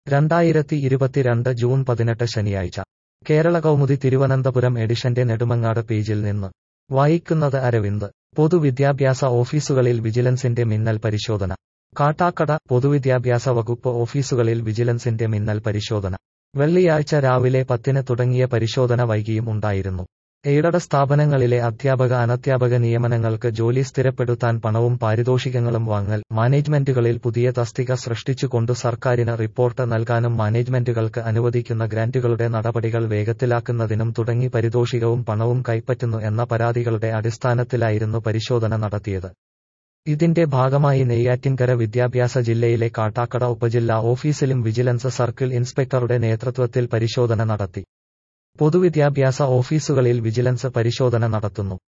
രണ്ടായിരത്തി ഇരുപത്തിരണ്ട് ജൂൺ പതിനെട്ട് ശനിയാഴ്ച കേരള കൗമുദി തിരുവനന്തപുരം എഡിഷന്റെ നെടുമങ്ങാട് പേജിൽ നിന്ന് വായിക്കുന്നത് അരവിന്ദ് പൊതുവിദ്യാഭ്യാസ ഓഫീസുകളിൽ വിജിലൻസിന്റെ മിന്നൽ പരിശോധന കാട്ടാക്കട പൊതുവിദ്യാഭ്യാസ വകുപ്പ് ഓഫീസുകളിൽ വിജിലൻസിന്റെ മിന്നൽ പരിശോധന വെള്ളിയാഴ്ച രാവിലെ പത്തിന് തുടങ്ങിയ പരിശോധന വൈകിയും ഉണ്ടായിരുന്നു എയ്ഡഡ് സ്ഥാപനങ്ങളിലെ അധ്യാപക അനധ്യാപക നിയമനങ്ങൾക്ക് ജോലി സ്ഥിരപ്പെടുത്താൻ പണവും പാരിതോഷികങ്ങളും വാങ്ങൽ മാനേജ്മെന്റുകളിൽ പുതിയ തസ്തിക സൃഷ്ടിച്ചുകൊണ്ടു സർക്കാരിന് റിപ്പോർട്ട് നൽകാനും മാനേജ്മെന്റുകൾക്ക് അനുവദിക്കുന്ന ഗ്രാന്റുകളുടെ നടപടികൾ വേഗത്തിലാക്കുന്നതിനും തുടങ്ങി പാരിതോഷികവും പണവും കൈപ്പറ്റുന്നു എന്ന പരാതികളുടെ അടിസ്ഥാനത്തിലായിരുന്നു പരിശോധന നടത്തിയത് ഇതിന്റെ ഭാഗമായി നെയ്യാറ്റിൻകര വിദ്യാഭ്യാസ ജില്ലയിലെ കാട്ടാക്കട ഉപജില്ലാ ഓഫീസിലും വിജിലൻസ് സർക്കിൾ ഇൻസ്പെക്ടറുടെ നേതൃത്വത്തിൽ പരിശോധന നടത്തി പൊതുവിദ്യാഭ്യാസ ഓഫീസുകളിൽ വിജിലൻസ് പരിശോധന നടത്തുന്നു